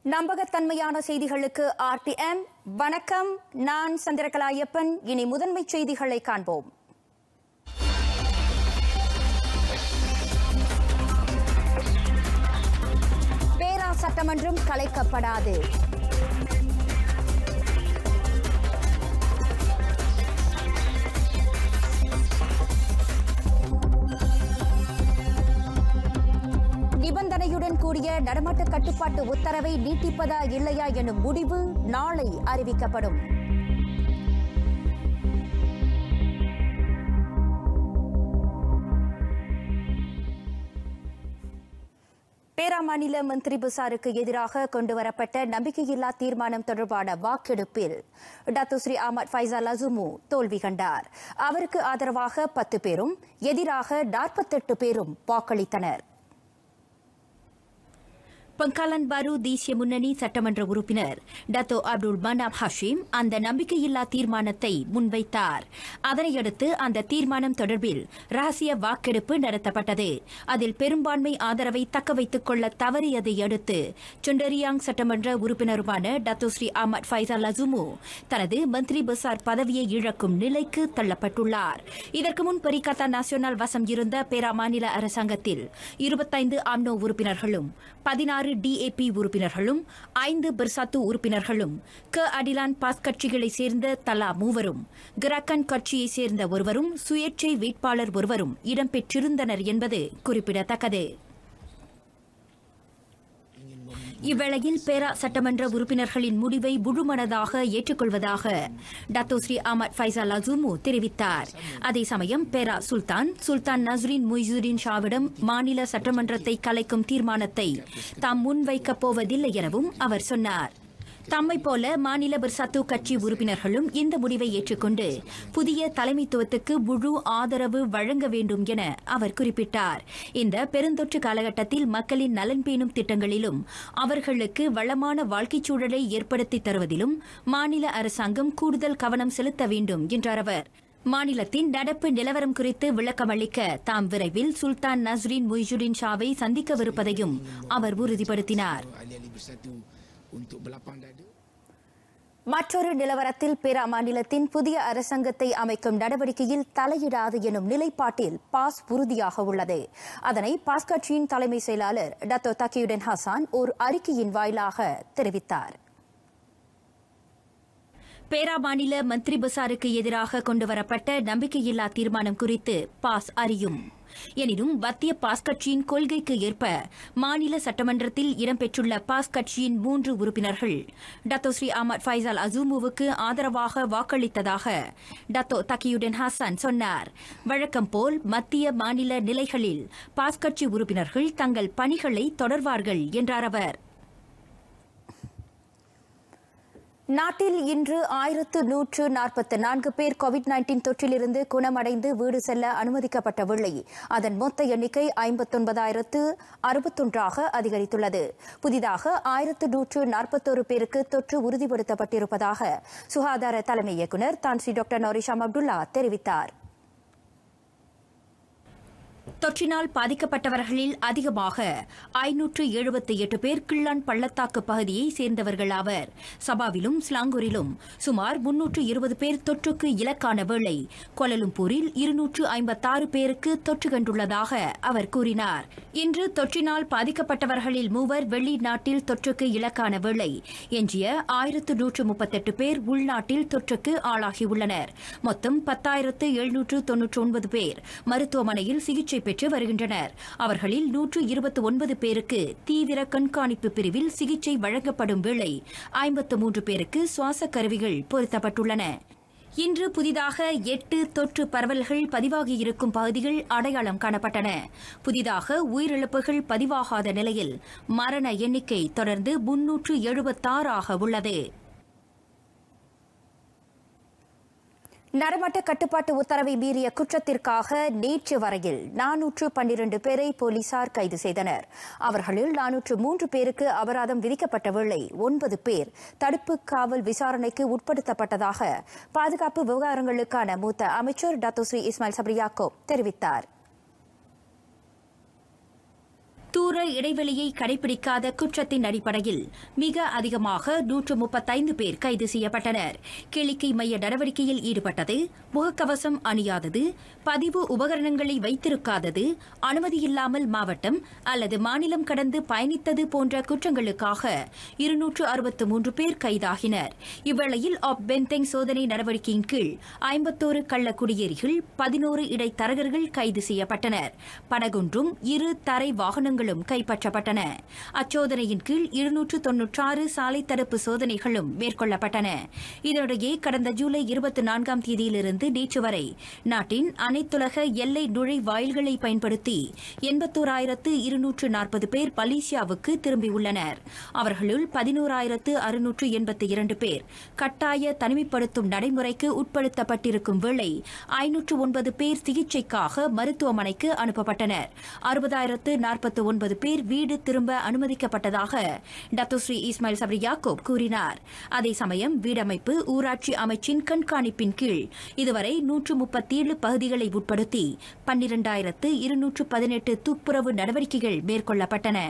நம்பகத்தன்மையான செய்திகளுக்கு ஆர்டிஎம் வணக்கம் நான் சந்திரகலாயப்பன் இனி முதன்மை செய்திகளை காண்போம் பேரா சட்டமன்றம் கலைக்கப்படாது நிபந்தனையுடன் கூடிய நடமாட்ட கட்டுப்பாட்டு உத்தரவை நீட்டிப்பதா இல்லையா எனும் முடிவு நாளை அறிவிக்கப்படும் பேரா மாநில மந்திரி புசாருக்கு எதிராக கொண்டுவரப்பட்ட நம்பிக்கையில்லா தீர்மானம் தொடர்பான வாக்கெடுப்பில் டத்துஸ்ரீ அஹமத் ஃபைசால் அசுமு தோல்வி கண்டார் அவருக்கு ஆதரவாக பத்து பேரும் எதிராக நாற்பத்தெட்டு பேரும் வாக்களித்தனர் பங்காலன் பாரு தேசிய முன்னணி சட்டமன்ற உறுப்பினர் டத்தோ அப்துல் மனாப் ஹஷீம் அந்த நம்பிக்கையில்லா தீர்மானத்தை முன்வைத்தார் அதனையடுத்து அந்த தீர்மானம் தொடர்பில் ரகசிய வாக்கெடுப்பு நடத்தப்பட்டது அதில் பெரும்பான்மை ஆதரவை தக்க வைத்துக் கொள்ள தவறியதை அடுத்து சுண்டரியாங் சட்டமன்ற உறுப்பினருமான Dato Sri Ahmad Faizal Azumu தனது மந்திரி பசார் பதவியை இழக்கும் நிலைக்கு தள்ளப்பட்டுள்ளார் இதற்கு முன் பரிகத்தா நேஷனல் வசம் இருந்த பேரா மாநில அரசாங்கத்தில் இருபத்தைந்து ஆம்னோ உறுப்பினர்களும் பதினாறு டிஏபி உறுப்பினர்களும் ஐந்து பெர்சாத்து உறுப்பினர்களும் க அடிலான் பாஸ் கட்சிகளைச் சேர்ந்த தலா மூவரும் கிராக்கன் கட்சியைச் சேர்ந்த ஒருவரும் சுயேட்சை வேட்பாளர் ஒருவரும் இடம்பெற்றிருந்தனர் என்பது குறிப்பிடத்தக்கது இவ்வேளையில் பேரா சட்டமன்ற உறுப்பினர்களின் முடிவை முழுமனதாக ஏற்றுக்கொள்வதாக டத்தோஸ்ரீ அஹமத் ஃபைசால் அசூமு தெரிவித்தார் அதே சமயம் பேரா சுல்தான் சுல்தான் நஸ்ரின் முய்சுதீன் ஷாவிடம் மாநில சட்டமன்றத்தை கலைக்கும் தீர்மானத்தை தாம் முன்வைக்கப் போவதில்லை எனவும் அவர் சொன்னார் தம்மை போல மாநில பர்சாத்து கட்சி உறுப்பினர்களும் இந்த முடிவை ஏற்றுக்கொண்டு புதிய தலைமைத்துவத்துக்கு முழு ஆதரவு வழங்க வேண்டும் என அவர் குறிப்பிட்டார் இந்த பெருந்தொற்று காலகட்டத்தில் மக்களின் நலன் பேணும் திட்டங்களிலும் அவர்களுக்கு வளமான வாழ்க்கைச் சூழலை ஏற்படுத்தி தருவதிலும் மாநில அரசாங்கம் கூடுதல் கவனம் செலுத்த வேண்டும் என்றார் அவர் மாநிலத்தின் நடப்பு நிலவரம் குறித்து விளக்கமளிக்க தாம் விரைவில் சுல்தான் நஸ்ரின் முய்ஜுடின் ஷாவை சந்திக்கவிருப்பதையும் அவர் உறுதிப்படுத்தினார் ahli-ahli bersatu untuk berlapang dada மற்றொரு நிலவரத்தில் பிற மாநிலத்தின் புதிய அரசாங்கத்தை அமைக்கும் நடவடிக்கையில் தலையிடாது எனும் நிலைப்பாட்டில் பாஸ் உறுதியாக உள்ளது அதனை பாஸ் கட்சியின் தலைமை செயலாளர் டத்தோ தக்கியுடன் ஹசான் ஒரு அறிக்கையின் வாயிலாக தெரிவித்தார் பேரா மாநில மந்திரி பசாருக்கு எதிராக கொண்டுவரப்பட்ட நம்பிக்கையில்லா தீர்மானம் குறித்து பாஸ் அறியும் எனினும் மத்திய பாஸ் கட்சியின் கொள்கைக்கு ஏற்ப மாநில சட்டமன்றத்தில் இடம்பெற்றுள்ள பாஸ் கட்சியின் மூன்று உறுப்பினர்கள் டத்தோ ஸ்ரீ அஹமத் ஃபைசால் அசூமுவுக்கு ஆதரவாக வாக்களித்ததாக டத்தோ தக்கியுடன் ஹாசன் சொன்னார் வழக்கம் போல் மத்திய மாநில நிலைகளில் பாஸ் கட்சி உறுப்பினர்கள் தங்கள் பணிகளை தொடர்வார்கள் என்றார் அவர் நாட்டில் இன்று ஆயிரத்து நூற்று நாற்பத்தி நான்கு பேர் கோவிட் நைன்டீன் தொற்றிலிருந்து குணமடைந்து வீடு செல்ல அனுமதிக்கப்பட்ட வேளை அதன் மொத்த எண்ணிக்கை ஐம்பத்தொன்பதாயிரத்து அறுபத்தொன்றாக அதிகரித்துள்ளது புதிதாக ஆயிரத்து நூற்று நாற்பத்தோரு பேருக்கு தொற்று உறுதிப்படுத்தப்பட்டிருப்பதாக சுகாதார தலைமை இயக்குநர் தான்சி டாக்டர் நோரிஷாம் அப்துல்லா தெரிவித்தார் தொற்றினால் பாதிக்கப்பட்டவர்களில் அதிகமாக ஐநூற்று எழுபத்தி எட்டு பேர் கிள்ளான் பள்ளத்தாக்கு பகுதியை சேர்ந்தவர்கள் ஆவர் சபாவிலும் ஸ்லாங்கூரிலும் சுமார் முன்னூற்று இருபது பேர் தொற்றுக்கு இலக்கான வேளை கோலலும்பூரில் இருநூற்று ஐம்பத்தாறு பேருக்கு தொற்று கண்டுள்ளதாக அவர் கூறினார் இன்று தொற்றினால் பாதிக்கப்பட்டவர்களில் மூவர் வெளிநாட்டில் தொற்றுக்கு இலக்கான வேளை எஞ்சிய ஆயிரத்து நூற்று முப்பத்தெட்டு பேர் உள்நாட்டில் தொற்றுக்கு ஆளாகியுள்ளனர் மொத்தம் பத்தாயிரத்து எழுநூற்று தொன்னூற்று ஒன்பது பேர் மருத்துவமனையில் சிகிச்சை பெற்று வருகின்றனர் அவர்களில் நூற்று இருபத்தி ஒன்பது பேருக்கு தீவிர கண்காணிப்பு பிரிவில் சிகிச்சை வழங்கப்படும் வேளை ஐம்பத்து மூன்று பேருக்கு சுவாச கருவிகள் பொருத்தப்பட்டுள்ளன இன்று புதிதாக எட்டு தொற்று பரவல்கள் பதிவாகியிருக்கும் பகுதிகள் அடையாளம் காணப்பட்டன புதிதாக உயிரிழப்புகள் பதிவாகாத நிலையில் மரண எண்ணிக்கை தொடர்ந்து முன்னூற்று எழுபத்தாறாக உள்ளது நடமாட்ட கட்டுப்பாட்டு உத்தரவை மீறிய குற்றத்திற்காக நேற்று வரையில் நானூற்று பன்னிரண்டு பேரை போலீசார் கைது செய்தனர் அவர்களில் நானூற்று மூன்று பேருக்கு அபராதம் விதிக்கப்பட்ட வேளை ஒன்பது பேர் தடுப்பு காவல் விசாரணைக்கு உட்படுத்தப்பட்டதாக பாதுகாப்பு விவகாரங்களுக்கான மூத்த அமைச்சர் டாக்டர் ஸ்ரீ இஸ்மாயில் சப்ரியாக்கோ தெரிவித்தார் தூர இடைவெளியை கடைபிடிக்காத குற்றத்தின் அடிப்படையில் மிக அதிகமாக நூற்று முப்பத்தைந்து பேர் கைது செய்யப்பட்டனர் கிளிக்கை மைய நடவடிக்கையில் ஈடுபட்டது முகக்கவசம் அணியாதது பதிவு உபகரணங்களை வைத்திருக்காதது அனுமதியில்லாமல் மாவட்டம் அல்லது மாநிலம் கடந்து பயணித்தது போன்ற குற்றங்களுக்காக இருநூற்று அறுபத்து மூன்று பேர் கைதாகினர் இவ்வேளையில் ஆப் பென்தெங் சோதனை நடவடிக்கையின் கீழ் ஐம்பத்தோரு கள்ள குடியேறிகள் பதினோரு இடைத்தரகர்கள் கைது செய்யப்பட்டனர் படகொன்றும் இரு தரை வாகனங்களும் கைப்பற்றப்பட்டன அச்சோதனையின் கீழ் இருநூற்று தொன்னூற்றாறு சாலை தடுப்பு சோதனைகளும் மேற்கொள்ளப்பட்டன இதனிடையே கடந்த ஜூலை இருபத்தி நான்காம் தேதியிலிருந்து நேற்று வரை நாட்டின் அனைத்துலக எல்லை நுழைவாயில்களை பயன்படுத்தி எண்பத்தோராயிரத்து இருநூற்று நாற்பது பேர் மலேசியாவுக்கு திரும்பியுள்ளனர் அவர்களுள் பதினோராயிரத்து அறுநூற்று எண்பத்தி இரண்டு பேர் கட்டாய தனிமைப்படுத்தும் நடைமுறைக்கு உட்படுத்தப்பட்டிருக்கும் வேளை ஐநூற்று ஒன்பது பேர் சிகிச்சைக்காக மருத்துவமனைக்கு அனுப்பப்பட்டனர் அறுபதாயிரத்து நாற்பத்தி ஒன்பது பேர் வீடு திரும்ப அனுமதிக்கப்பட்டதாக டத்தோஸ்ரீ இஸ்மாயில் சப்ரி யாக்கூப் கூறினார் அதே சமயம் வீடமைப்பு ஊராட்சி அமைச்சின் கண்காணிப்பின் கீழ் இதுவரை நூற்று முப்பத்தேழு பகுதிகளை உட்படுத்தி பன்னிரண்டாயிரத்து இருநூற்று பதினெட்டு துப்புரவு நடவடிக்கைகள் மேற்கொள்ளப்பட்டன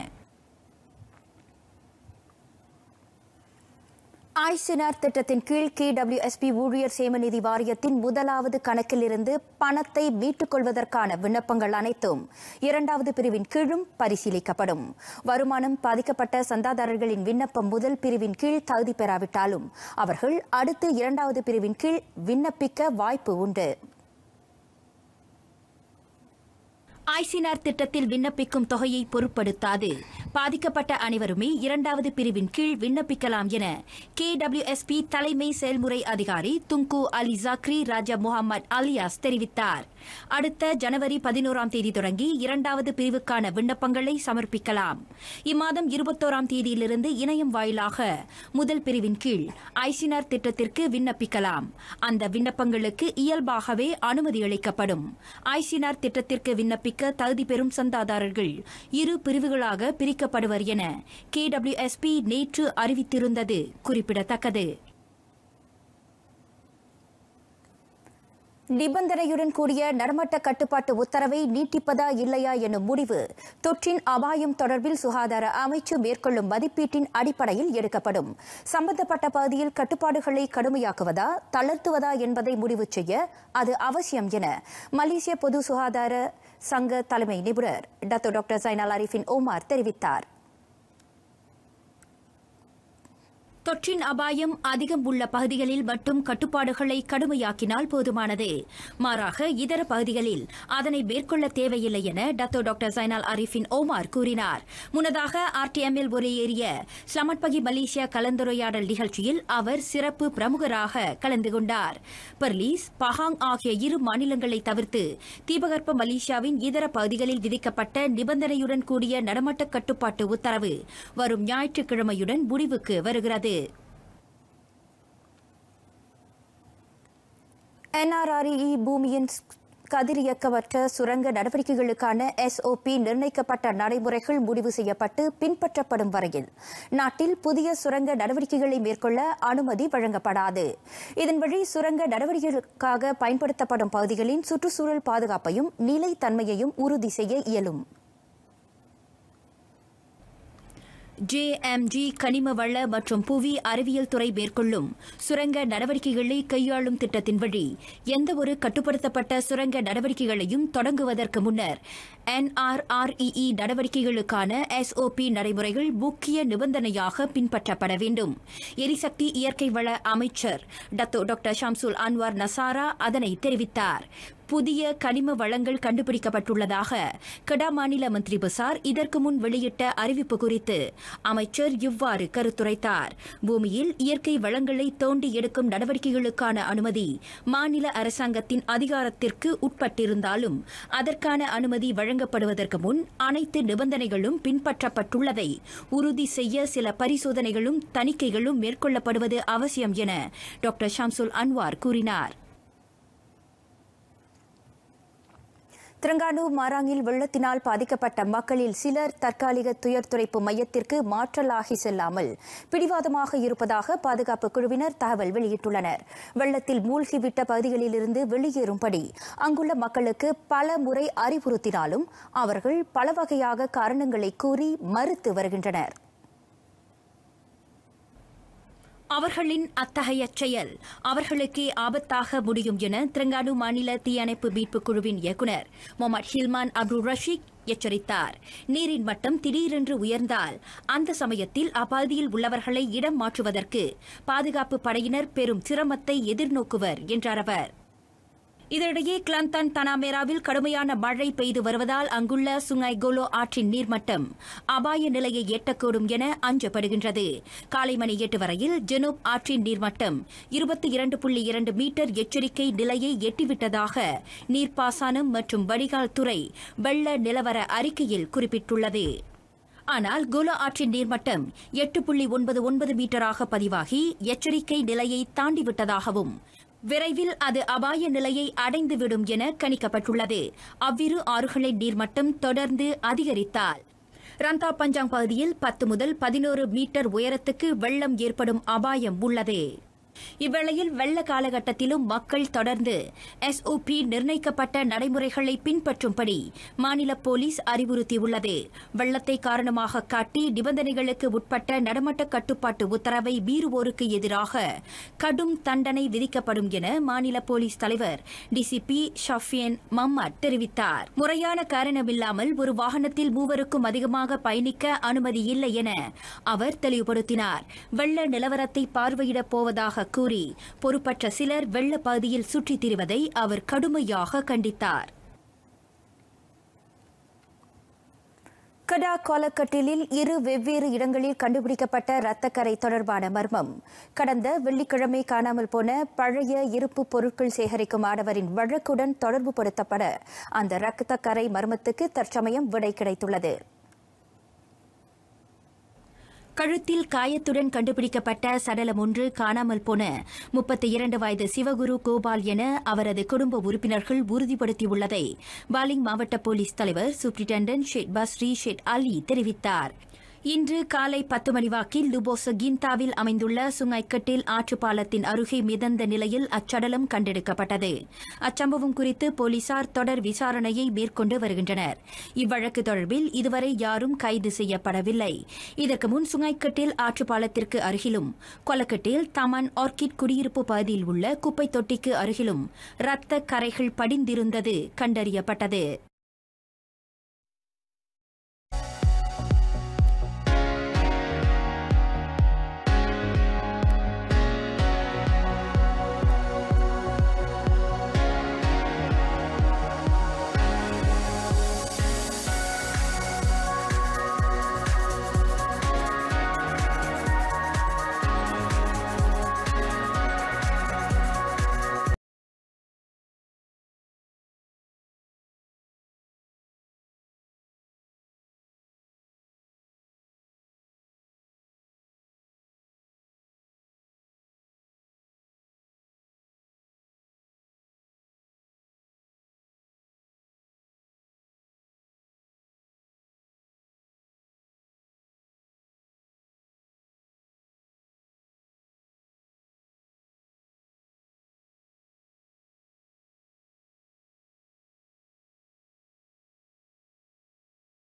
ஐசினார் திட்டத்தின் கீழ் கேடபிள்யூஎஸ்பி ஊழியர் சேமநிதி வாரியத்தின் முதலாவது கணக்கிலிருந்து பணத்தை மீட்டுக் கொள்வதற்கான விண்ணப்பங்கள் அனைத்தும் இரண்டாவது பிரிவின் கீழும் பரிசீலிக்கப்படும் வருமானம் பாதிக்கப்பட்ட சந்தாதாரர்களின் விண்ணப்பம் முதல் பிரிவின் கீழ் தகுதி பெறாவிட்டாலும் அவர்கள் அடுத்து இரண்டாவது பிரிவின் கீழ் விண்ணப்பிக்க வாய்ப்பு உண்டு ஐசினார் திட்டத்தில் விண்ணப்பிக்கும் தொகையை பொருட்படுத்தாது பாதிக்கப்பட்ட அனைவருமே இரண்டாவது பிரிவின் கீழ் விண்ணப்பிக்கலாம் என கேடபிள்யூஎஸ்பி தலைமை செயல்முறை அதிகாரி Tunku Ali Zakri Raja Muhammad Alias தெரிவித்தார் அடுத்த ஜனவரி பதினோராம் தேதி தொடங்கி இரண்டாவது பிரிவுக்கான விண்ணப்பங்களை சமர்ப்பிக்கலாம் இம்மாதம் இருபத்தோராம் தேதியிலிருந்து இணையம் வாயிலாக முதல் பிரிவின் கீழ் ஐசினார் திட்டத்திற்கு விண்ணப்பிக்கலாம் அந்த விண்ணப்பங்களுக்கு இயல்பாகவே அனுமதி அளிக்கப்படும் ஐசினார் திட்டத்திற்கு விண்ணப்பிக்க தகுதி பெறும் சந்தாதாரர்கள் இரு பிரிவுகளாக பிரிக்கப்படுவர் என கேடபிள்யூஎஸ்பி நேற்று அறிவித்திருந்தது குறிப்பிடத்தக்கது நிபந்தனையுடன் கூடிய நர்மட்ட கட்டுப்பாட்டு உத்தரவை நீட்டிப்பதா இல்லையா எனும் முடிவு தொற்றின் அபாயம் தொடர்பில் சுகாதார அமைச்சு மேற்கொள்ளும் மதிப்பீட்டின் அடிப்படையில் எடுக்கப்படும் சம்பந்தப்பட்ட பகுதியில் கட்டுப்பாடுகளை கடுமையாக்குவதா தளர்த்துவதா என்பதை முடிவு செய்ய அது அவசியம் என மலேசிய பொது சுகாதார சங்க தலைமை நிபுணர் Dato doctor Zainal Arifin Omar தெரிவித்தார் தொற்றின் அபாயம் அதிகம் உள்ள பகுதிகளில் மட்டும் கட்டுப்பாடுகளை கடுமையாக்கினால் போதுமானது மாறாக இதர பகுதிகளில் அதனை மேற்கொள்ள தேவையில்லை என Dato doctor Zainal Arifin Omar கூறினார் முன்னதாக ஆர்டிஎம்மில் ஒரேறிய ஸ்லமட்பகி மலேசியா கலந்துரையாடல் நிகழ்ச்சியில் அவர் சிறப்பு பிரமுகராக கலந்து கொண்டார் பர்லீஸ் பஹாங் ஆகிய இரு மாநிலங்களை தவிர்த்து தீபகற்ப மலேசியாவின் இதர பகுதிகளில் விதிக்கப்பட்ட நிபந்தனையுடன் கூடிய நடமட்ட கட்டுப்பாட்டு உத்தரவு வரும் ஞாயிற்றுக்கிழமையுடன் முடிவுக்கு வருகிறது என்ஆர்ஆர்இ பூமியின் கதிரியக்கமற்ற சுரங்க நடவடிக்கைகளுக்கான எஸ்ஓபி நிர்ணயிக்கப்பட்ட நடைமுறைகள் முடிவு செய்யப்பட்டு பின்பற்றப்படும் வரையில் நாட்டில் புதிய சுரங்க நடவடிக்கைகளை மேற்கொள்ள அனுமதி வழங்கப்படாது இதன் வழி சுரங்க நடவடிக்கைகளுக்காக பயன்படுத்தப்படும் பகுதிகளின் சுற்றுச்சூழல் பாதுகாப்பையும் நிலைத்தன்மையையும் உறுதி செய்ய இயலும் ஜேஎம்ஜி கனிம வள மற்றும் புவி அறிவியல் துறை மேற்கொள்ளும் சுரங்க நடவடிக்கைகளை கையாளும் திட்டத்தின் வழி எந்தவொரு கட்டுப்படுத்தப்பட்ட சுரங்க நடவடிக்கைகளையும் தொடங்குவதற்கு முன்னர் என்ஆர்ஆர்இஇ நடவடிக்கைகளுக்கான எஸ்ஓபி நடைமுறைகள் முக்கிய நிபந்தனையாக பின்பற்றப்பட வேண்டும் எரிசக்தி இயற்கை வள அமைச்சர் Dato doctor Shamsul Anuar Nasarah அதனை தெரிவித்தார் புதிய கனிம வளங்கள் கண்டுபிடிக்கப்பட்டுள்ளதாக கடா மாநில மந்திரி பசார் இதற்கு முன் வெளியிட்ட அறிவிப்பு குறித்து அமைச்சர் இவ்வாறு கருத்துரைத்தார் பூமியில் இயற்கை வளங்களை தோண்டி எடுக்கும் நடவடிக்கைகளுக்கான அனுமதி மாநில அரசாங்கத்தின் அதிகாரத்திற்கு உட்பட்டிருந்தாலும் அதற்கான அனுமதி வழங்கப்படுவதற்கு முன் அனைத்து நிபந்தனைகளும் பின்பற்றப்பட்டுள்ளதை உறுதி செய்ய சில பரிசோதனைகளும் தணிக்கைகளும் மேற்கொள்ளப்படுவது அவசியம் என டாக்டர் ஷம்சுல் அன்வார் கூறினார் திரங்கானு மாராங்கில் வெள்ளத்தினால் பாதிக்கப்பட்ட மக்களில் சிலர் தற்காலிக துயர் துடைப்பு மையத்திற்கு மாற்றலாகி செல்லாமல் பிடிவாதமாக இருப்பதாக பாதுகாப்பு குழுவினர் தகவல் வெளியிட்டுள்ளனர் வெள்ளத்தில் மூழ்கிவிட்ட பகுதிகளிலிருந்து வெளியேறும்படி அங்குள்ள மக்களுக்கு பல முறை அறிவுறுத்தினாலும் அவர்கள் பல வகையாக காரணங்களை கூறி மறுத்து வருகின்றனர் அவர்களின் அத்தகைய செயல் அவர்களுக்கே ஆபத்தாக முடியும் என திரங்கானு மாநில தீயணைப்பு மீட்புக் குழுவின் இயக்குநர் முகமது ஹில்மான் அப்துல் ரஷீக் எச்சரித்தார் நீரின் மட்டம் திடீரென்று உயர்ந்தால் அந்த சமயத்தில் அப்பகுதியில் உள்ளவர்களை இடம் மாற்றுவதற்கு பாதுகாப்பு படையினர் பெரும் சிரமத்தை எதிர்நோக்குவர் என்றார் அவர் இதனிடையே கிளந்தான் தனாமேராவில் கடுமையான மழை பெய்து வருவதால் அங்குள்ள சுங்காய் கோலோ ஆற்றின் நீர்மட்டம் அபாய நிலையை எட்டக்கூடும் என அஞ்சப்படுகின்றது காலை மணி எட்டு வரையில் ஜெனூப் ஆற்றின் நீர்மட்டம் இருபத்தி இரண்டு புள்ளி இரண்டு மீட்டர் எச்சரிக்கை நிலையை எட்டிவிட்டதாக நீர்ப்பாசனம் மற்றும் வடிகால் துறை வெள்ள நிலவர அறிக்கையில் குறிப்பிட்டுள்ளது ஆனால் கோலா ஆற்றின் நீர்மட்டம் எட்டு புள்ளி ஒன்பது ஒன்பது மீட்டராக பதிவாகி எச்சரிக்கை நிலையை தாண்டிவிட்டதாகவும் விரைவில் அது அபாய நிலையை அடைந்துவிடும் என கணிக்கப்பட்டுள்ளது அவ்விரு ஆறுகளின் நீர்மட்டம் தொடர்ந்து அதிகரித்தால் ரந்தா பஞ்சாங் பகுதியில் பத்து முதல் பதினோரு மீட்டர் உயரத்துக்கு வெள்ளம் ஏற்படும் அபாயம் உள்ளது இவ்வேளையில் வெள்ள காலகட்டத்திலும் மக்கள் தொடர்ந்து எஸ்ஓபி நிர்ணயிக்கப்பட்ட நடைமுறைகளை பின்பற்றும்படி மாநில போலீஸ் அறிவுறுத்தியுள்ளது வெள்ளத்தை காரணமாக காட்டி நிபந்தனைகளுக்கு உட்பட்ட நடமட்ட கட்டுப்பாட்டு உத்தரவை மீறுவோருக்கு எதிராக கடும் தண்டனை விதிக்கப்படும் என மாநில போலீஸ் தலைவர் டிசிபி ஷஃபியன் மம்மட் தெரிவித்தார் முறையான காரணமில்லாமல் ஒரு வாகனத்தில் மூவருக்கும் அதிகமாக பயணிக்க அனுமதி இல்லை என அவர் தெளிவுபடுத்தினார் வெள்ள நிலவரத்தை பார்வையிடப் போவதாக கூறி பொறுப்பற்ற சிலர் வெள்ள பகுதியில் சுற்றித் திரிவதை அவர் கடுமையாக கண்டித்தார் கடா காலக்கட்டிலில் இரு வெவ்வேறு இடங்களில் கண்டுபிடிக்கப்பட்ட இரத்தக்கரை தொடர்பான மர்மம் கடந்த வெள்ளிக்கிழமை காணாமல் போன பழைய இருப்பு பொருட்கள் சேகரிக்கும் ஆடவரின் வழக்குடன் தொடர்புபடுத்தப்பட அந்த இரத்தக்கரை மர்மத்துக்கு தற்சமயம் விடை கிடைத்துள்ளது கழுத்தில் காயத்துடன் கண்டுபிடிக்கப்பட்ட சடலம் ஒன்று காணாமல் போன முப்பத்தி இரண்டு வயது சிவகுரு கோபால் என அவரது குடும்ப உறுப்பினர்கள் உறுதிப்படுத்தியுள்ளதை பாலிங் மாவட்ட போலீஸ் தலைவர் superintendent Syed Basri Syed Ali தெரிவித்தார் இன்று காலை பத்து மணி வாக்கில் லுபோச கிந்தாவில் அமைந்துள்ள சுங்கைக்கட்டில் ஆற்றுப்பாலத்தின் அருகே மிதந்த நிலையில் அச்சடலம் கண்டெடுக்கப்பட்டது அச்சம்பவம் குறித்து போலீசார் தொடர் விசாரணையை மேற்கொண்டு வருகின்றனர் இவ்வழக்கு தொடர்பில் இதுவரை யாரும் கைது செய்யப்படவில்லை இதற்கு முன் சுங்கைக்கட்டில் ஆற்றுப்பாலத்திற்கு அருகிலும் கொலக்கட்டில் தமன் ஆர்கிட் குடியிருப்பு பகுதியில் உள்ள குப்பை தொட்டிக்கு அருகிலும் ரத்த கரைகள் படிந்திருந்தது கண்டறியப்பட்டது